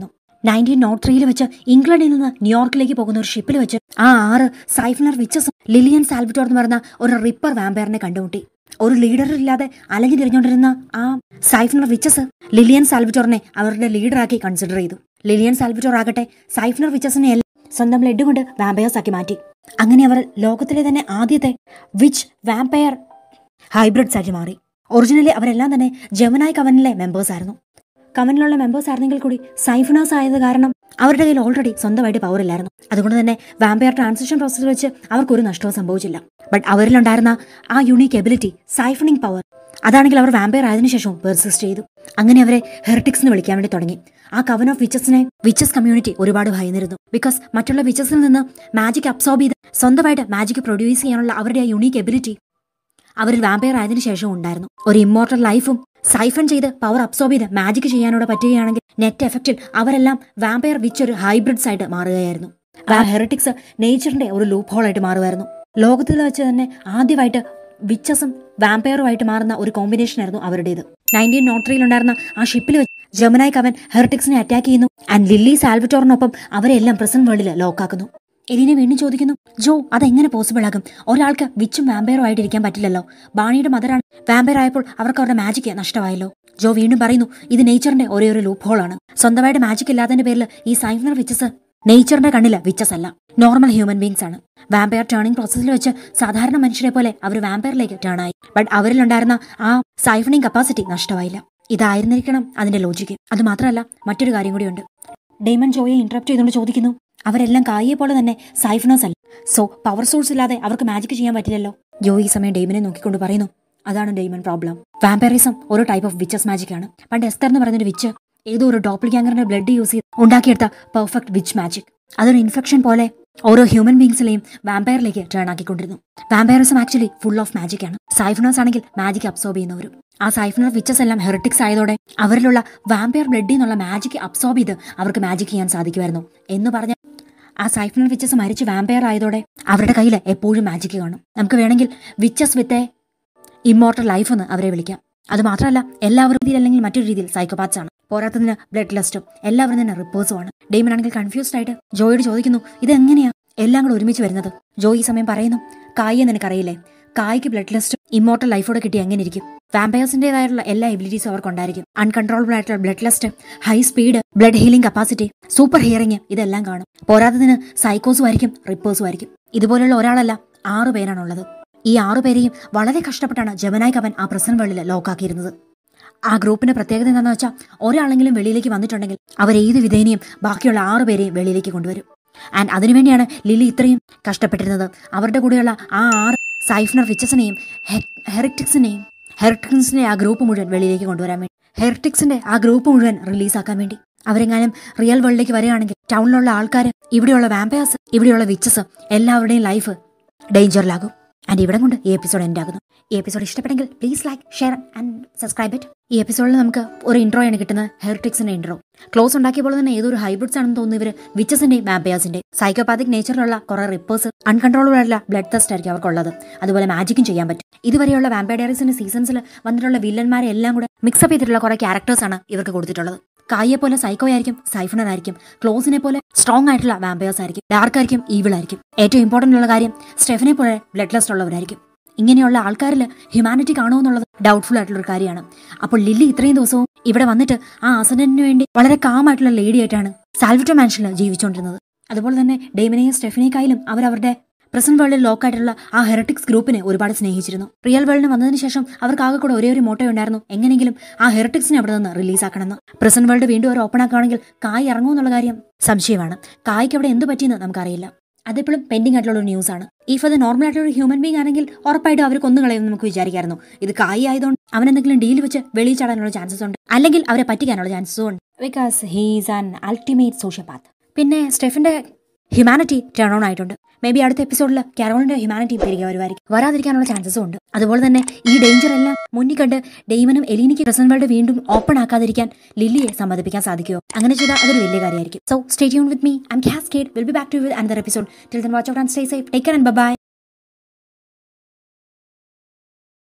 നയൻറ്റീൻ നോട്ട് ത്രീയിൽ വെച്ച് ഇംഗ്ലണ്ടിൽ നിന്ന് ന്യൂയോർക്കിലേക്ക് പോകുന്ന ഒരു ഷിപ്പിൽ വെച്ച് ആ ആറ് സൈഫ്നർ വിച്ചസും ലിലിയൻ സാൽവിറ്റോർ എന്ന് പറയുന്ന ഒരു റിപ്പർ വാമ്പയറിനെ കണ്ടുമുട്ടി ഒരു ലീഡർ ഇല്ലാതെ അലഞ്ഞു തിരിഞ്ഞുകൊണ്ടിരുന്ന ആ സൈഫ്നർ വിച്ചസ് ലിലിയൻ സാൽവിറ്റോറിനെ അവരുടെ ലീഡറാക്കി കൺസിഡർ ചെയ്തു ലിലിയൻ സാൽവിറ്റോർ ആകട്ടെ സൈഫ്നർ വിച്ചസിനെ എല്ലാം സ്വന്തം ബ്ലഡ് കൊണ്ട് വാമ്പയേഴ്സ് ആക്കി മാറ്റി അങ്ങനെ അവർ ലോകത്തിലെ തന്നെ ആദ്യത്തെ വിച്ച് വാമ്പയർ ഹൈബ്രിഡ്സ് ആയിട്ട് മാറി ഒറിജിനലി അവരെല്ലാം തന്നെ ജമനായ് കവനിലെ മെമ്പേഴ്സ് ആയിരുന്നു കവനിലുള്ള മെമ്പേഴ്സ് ആയിരുന്നെങ്കിൽ കൂടി സൈഫണേഴ്സ് ആയത് കാരണം അവരുടെ കയ്യിൽ ഓൾറെഡി സ്വന്തമായിട്ട് പവർ ഇല്ലായിരുന്നു അതുകൊണ്ട് തന്നെ വാമ്പയർ ട്രാൻസിഷൻ പ്രോസസ്സിൽ വെച്ച് അവർക്കൊരു നഷ്ടവും സംഭവിച്ചില്ല ബട്ട് അവരിലുണ്ടായിരുന്ന ആ യുണീക്ക് എബിലിറ്റി സൈഫണിംഗ് പവർ അതാണെങ്കിൽ അവർ വാമ്പയർ ആയതിനു ശേഷവും പെർസിസ്റ്റ് ചെയ്തു അങ്ങനെ അവരെ ഹെറിറ്റിക്സ് എന്ന് വിളിക്കാൻ വേണ്ടി തുടങ്ങി ആ കവൻ ഓഫ് വിച്ചസിനെ വിച്ചസ് കമ്മ്യൂണിറ്റി ഒരുപാട് ഭയന്നിരുന്നു ബിക്കോസ് മറ്റുള്ള വിച്ചസിൽ നിന്ന് മാജിക് അബ്സോർബ് ചെയ്ത് സ്വന്തമായിട്ട് മാജിക് പ്രൊഡ്യൂസ് ചെയ്യാനുള്ള അവരുടെ ആ യുണീക്ക് എബിലിറ്റി അവരിൽ വാമ്പയർ ആയതിനു ശേഷം ഉണ്ടായിരുന്നു ഒരു ഇമ്മോർട്ടൽ ലൈഫും സൈഫൺ ചെയ്ത് പവർ അബ്സോർബ് ചെയ്ത് മാജിക് ചെയ്യാനോട് പറ്റുകയാണെങ്കിൽ നെറ്റ് എഫക്റ്റിൽ അവരെല്ലാം വാമ്പയർ വിച്ച് ഒരു ഹൈബ്രിഡ്സ് ആയിട്ട് മാറുകയായിരുന്നു ആ ഹെറിറ്റിക്സ് നേച്ചറിന്റെ ഒരു ലൂപ്പ് ഹോൾ ആയിട്ട് മാറുമായിരുന്നു ലോകത്തിൽ വെച്ച് തന്നെ ആദ്യമായിട്ട് വിച്ചസും വാമ്പയറുമായിട്ട് മാറുന്ന ഒരു കോമ്പിനേഷൻ ആയിരുന്നു അവരുടേത് നയൻറ്റീൻ നോട്ട് ത്രീയിലുണ്ടായിരുന്ന ആ ഷിപ്പിൽ വെച്ച് ജമനായ് കവൻ ഹെറിറ്റിക്സിനെ അറ്റാക്ക് ചെയ്യുന്നു ആൻഡ് ലില്ലി സാൽവിറ്റോറിനൊപ്പം അവരെല്ലാം പ്രസന്റ് വേൾഡിൽ ലോക്കാക്കുന്നു എലിനെ വീണ്ടും ചോദിക്കുന്നു ജോ അതെങ്ങനെ പോസിബിൾ ആകും ഒരാൾക്ക് വിച്ചും വാമ്പയറും ആയിട്ടിരിക്കാൻ പറ്റില്ലല്ലോ ബാണിയുടെ മദറാണ് വാമ്പയർ ആയപ്പോൾ അവർക്ക് അവരുടെ മാജിക് നഷ്ടമായല്ലോ ജോ വീണ്ടും പറയുന്നു ഇത് നേച്ചറിന്റെ ഒരേ ഒരു ലൂപ്പ് ഹോൾ ആണ് സ്വന്തമായിട്ട് മാജിക് ഇല്ലാത്തതിന്റെ പേരിൽ ഈ സൈഫ്നർ വിച്ചസ് നേച്ചറിന്റെ കണ്ണില് വിച്ചസ് അല്ല നോർമൽ ഹ്യൂമൻ ബീങ്സ് ആണ് വാമ്പയർ ടേണിംഗ് പ്രോസസ്സിൽ വെച്ച് സാധാരണ മനുഷ്യരെ പോലെ അവർ വാമ്പയറിലേക്ക് ടേൺ ആയി ബട്ട് അവരിലുണ്ടായിരുന്ന ആ സൈഫണിംഗ് കപ്പാസിറ്റി നഷ്ടമായില്ല ഇതായിരുന്നിരിക്കണം അതിന്റെ ലോജിക്ക് അത് മാത്രമല്ല മറ്റൊരു കാര്യം കൂടിയുണ്ട് ഡെയ്മൺ ജോയെ ഇന്ററപ്റ്റ് ചെയ്തുകൊണ്ട് ചോദിക്കുന്നു അവരെല്ലാം കായെ പോലെ തന്നെ സൈഫണേഴ്സ് അല്ല സോ പവർ സോഴ്സ് ഇല്ലാതെ അവർക്ക് മാജിക് ചെയ്യാൻ പറ്റില്ലല്ലോ ജോ ഈ സമയം ഡെയ്മനെ നോക്കിക്കൊണ്ട് പറയുന്നു അതാണ് ഡെയ്മൺ പ്രോബ്ലം വാമ്പയറിസം ഒരു ടൈപ്പ് ഓഫ് വിച്ചസ് മാജിക് ആണ് പണ്ട് എസ്തർ എന്ന് പറഞ്ഞൊരു വിച്ച് ഏതോ ഒരു ഡോപ്പിൾ ഗ്യാങ്ങറിന്റെ ബ്ലഡ് യൂസ് ചെയ്ത് ഉണ്ടാക്കിയെടുത്ത പെർഫെക്റ്റ് വിച്ച് മാജിക് അതൊരു ഇൻഫെക്ഷൻ പോലെ ഓരോ ഹ്യൂമൻ ബീങ്സിലെയും വാമ്പയറിലേക്ക് ടേൺ ആക്കിക്കൊണ്ടിരുന്നു vampirism actually full of magic ആണ് സൈഫണേഴ്സ് ആണെങ്കിൽ മാജിക് അബ്സോർബ് ചെയ്യുന്നവരും ആ സൈഫണർ വിച്ചസ് എല്ലാം ഹെറിറ്റിക്സ് ആയതോടെ അവരിലുള്ള വാമ്പയർ ബ്ലഡിൽ നിന്നുള്ള മാജിക് അബ്സോർബ് ചെയ്ത് അവർക്ക് മാജിക് ചെയ്യാൻ സാധിക്കുമായിരുന്നു എന്ന് പറഞ്ഞ ആ സൈഫണർ വിച്ചസ് മരിച്ച് വാമ്പയർ ആയതോടെ അവരുടെ കയ്യിൽ എപ്പോഴും മാജിക് കാണും നമുക്ക് വേണമെങ്കിൽ വിച്ചസ് വിത്ത് ഇമ്മോർട്ടൽ ലൈഫ് എന്ന് അവരെ വിളിക്കാം അത് മാത്രമല്ല എല്ലാവരും രീതിയിൽ അല്ലെങ്കിൽ മറ്റൊരു രീതിയിൽ സൈക്കോപാത്സ് ആണ് പോരാത്തതിന് ബ്ലഡ് ലെസ്റ്റും എല്ലാവരും തന്നെ റിപ്പോർട്സും ആണ് ഡെയ്മൻ ആണെങ്കിൽ കൺഫ്യൂസ്ഡ് ആയിട്ട് ജോയോട് ചോദിക്കുന്നു ഇത് എങ്ങനെയാ എല്ലാം കൂടെ ഒരുമിച്ച് വരുന്നത് ജോ ഈ സമയം പറയുന്നു കായെ നിനക്കറിയില്ലേ കായ്ക്ക് ബ്ലഡ് ലെസ്റ്റും ഇമ്മോർട്ടൽ ലൈഫോടെ കിട്ടി എങ്ങനെ ഇരിക്കും വാമ്പയേഴ്സിന്റേതായിട്ടുള്ള എല്ലാ എബിലിറ്റീസും അവർക്കുണ്ടായിരിക്കും അൺകൺട്രോളബിൾ ആയിട്ടുള്ള blood lust high speed blood healing capacity super hearing ഇതെല്ലാം കാണും പോരാത്തതിന് സൈക്കോസും ആയിരിക്കും റിപ്പേഴ്സും ആയിരിക്കും ഇതുപോലുള്ള ഒരാളല്ല ആറു പേരാണുള്ളത് ഈ ആറു പേരെയും വളരെ കഷ്ടപ്പെട്ടാണ് ജമനായ് കവൻ ആ പ്രസന്റ് വേൾഡിൽ ലോക്കാക്കിയിരുന്നത് ആ ഗ്രൂപ്പിന്റെ പ്രത്യേകത എന്താണെന്ന് വെച്ചാൽ ഒരാളെങ്കിലും വെളിയിലേക്ക് വന്നിട്ടുണ്ടെങ്കിൽ അവർ ഏത് വിധേനയും ബാക്കിയുള്ള ആറു പേരെയും വെളിയിലേക്ക് കൊണ്ടുവരും ആൻഡ് അതിനുവേണ്ടിയാണ് ലിലി ഇത്രയും കഷ്ടപ്പെട്ടിരുന്നത് അവരുടെ കൂടെയുള്ള ആ ആറ് സൈഫ്നർ വിച്ചസിനെയും ഹെറിറ്റിക്സിനെയും ഹെറിറ്റിക്സിന്റെ ആ ഗ്രൂപ്പ് മുഴുവൻ വെളിയിലേക്ക് കൊണ്ടുവരാൻ വേണ്ടി ഹെറിറ്റിക്സിന്റെ ആ ഗ്രൂപ്പ് മുഴുവൻ റിലീസാക്കാൻ വേണ്ടി അവരെങ്ങാനും റിയൽ വേൾഡിലേക്ക് വരികയാണെങ്കിൽ ടൗണിലുള്ള ആൾക്കാർ ഇവിടെയുള്ള വാമ്പയേഴ്സ് ഇവിടെയുള്ള വിച്ചസ് എല്ലാവരുടെയും ലൈഫ് ഡേഞ്ചറിലാകും ആൻഡ് ഇവിടെ കൊണ്ട് ഈ എപ്പിസോഡ് എൻഡ് ആകുന്നു ഈ എപ്പിസോഡ് ഇഷ്ടപ്പെട്ടെങ്കിൽ please like share and subscribe it ഈ എപ്പിസോഡിൽ നമുക്ക് ഒരു ഇൻട്രോ ആണ് കിട്ടുന്നത് ഹെറിറ്റിക്സിന്റെ ഇൻട്രോ ക്ലോസ് ഉണ്ടാക്കിയപ്പോൾ തന്നെ ഏതൊരു ഹൈബ്രിഡ്സ് ആണെന്ന് തോന്നുന്നു ഇവർ വിച്ചസിന്റെയും വാമ്പയേഴ്സിന്റെ സൈക്കോപാത്തിക് നേച്ചറിലുള്ള കുറെ റിപ്പേഴ്സ് അൺകൺട്രോളബിൾ ആയിട്ടുള്ള ബ്ലഡ് ടെസ്റ്റ് ആയിരിക്കും അവർക്കുള്ളത് അതുപോലെ മാജിക്കും ചെയ്യാൻ പറ്റും ഇതുവരെയുള്ള വാമ്പയർ ഡയറീസിന്റെ സീസൺസിൽ വന്നിട്ടുള്ള വില്ലന്മാരെ എല്ലാം കൂടെ മിക്സപ്പ് ചെയ്തിട്ടുള്ള കുറെ ക്യാരക്ടേഴ്സ് ആണ് ഇവർക്ക് കൊടുത്തിട്ടുള്ളത് കായെ പോലെ സൈക്കോ ആയിരിക്കും സൈഫണർ ആയിരിക്കും ക്ലോസിനെ പോലെ സ്ട്രോങ് ആയിട്ടുള്ള വാമ്പയേഴ്സ് ആയിരിക്കും ഡാർക്ക് ആയിരിക്കും ഈവിൾ ആയിരിക്കും ഏറ്റവും ഇമ്പോർട്ടന്റ് ഉള്ള കാര്യം സ്റ്റെഫിനെ പോലെ ബ്ലഡ് ടെസ്റ്റ് ഉള്ളവരായിരിക്കും ഇങ്ങനെയുള്ള ആൾക്കാരിൽ ഹ്യൂമാനിറ്റി കാണുമെന്നുള്ളത് ഡൗട്ട്ഫുൾ ആയിട്ടുള്ള ഒരു കാര്യമാണ് അപ്പോൾ ലില്ലി ഇത്രയും ദിവസവും ഇവിടെ വന്നിട്ട് ആ അസനന്റിന് വേണ്ടി വളരെ കാമായിട്ടുള്ള ലേഡി ആയിട്ടാണ് സാൽവിറ്റോ മാൻഷനിൽ ജീവിച്ചുകൊണ്ടിരുന്നത് അതുപോലെ തന്നെ ഡെയ്മിനെയും സ്റ്റെഫിനേക്കായാലും അവരവരുടെ പ്രസന്റ് വേൾഡിൽ ലോക്കായിട്ടുള്ള ആ ഹെറിറ്റിക്സ് ഗ്രൂപ്പിനെ ഒരുപാട് സ്നേഹിച്ചിരുന്നു റിയൽ വേൾഡിന് വന്നതിന് ശേഷം അവർക്ക് ആകെ കൂടെ ഒരേ ഒരു മോട്ടോ ഉണ്ടായിരുന്നു എങ്ങനെയെങ്കിലും ആ ഹെറിറ്റിക്സിനെ അവിടെ നിന്ന് റിലീസ് ആക്കണമെന്ന് പ്രസന്റ് വേൾഡ് വീണ്ടും അവർ ഓപ്പൺ ആക്കുകയാണെങ്കിൽ കായ് ഇറങ്ങുമെന്നുള്ള കാര്യം സംശയമാണ് കായ്ക്ക് അവിടെ എന്ത് പറ്റിയെന്ന് നമുക്കറിയില്ല അതിപ്പോഴും പെൻഡിങ് ആയിട്ടുള്ള ഒരു ന്യൂസ് ആണ് ഇഫ് അത് നോർമൽ ആയിട്ടുള്ള ഒരു ഹ്യൂമൻ ബീങ് ആണെങ്കിൽ ഉറപ്പായിട്ടും അവർ കൊന്നു കളയുമെന്ന് നമുക്ക് വിചാരിക്കായിരുന്നു ഇത് കായി ആയതുകൊണ്ട് അവൻ എന്തെങ്കിലും ഡീൽ വെച്ച് വെളിയിൽ ചാടാനുള്ള ചാൻസസ് ഉണ്ട് അല്ലെങ്കിൽ അവരെ പറ്റിക്കാനുള്ള ചാൻസസും ഉണ്ട് because he's an ultimate sociopath പിന്നെ സ്റ്റെഫിന്റെ ഹ്യൂമാനിറ്റി ടേൺ ഓൺ ആയിട്ടുണ്ട് മേ ബി അടുത്ത എപ്പിസോഡിൽ കാരോളിന്റെ ഹ്യൂമാനിറ്റി തിരികെ വരുമായിരിക്കും വരാതിരിക്കാനുള്ള ചാൻസസും ഉണ്ട് അതുപോലെ തന്നെ ഈ ഡേഞ്ചർ എല്ലാം മുന്നിൽ കണ്ട് ഡെയ്മനും എലീനിക്ക് പ്രസന്റ് വേൾഡ് വീണ്ടും ഓപ്പൺ ആക്കാതിരിക്കാൻ ലില്ലിയെ സമ്മതിപ്പിക്കാൻ സാധിക്കുമോ അങ്ങനെ ചെയ്താൽ അതൊരു വലിയ കാര്യമായിരിക്കും so stay tune with me I'm Cascade will be back to with another episode till then watch out and stay safe take and by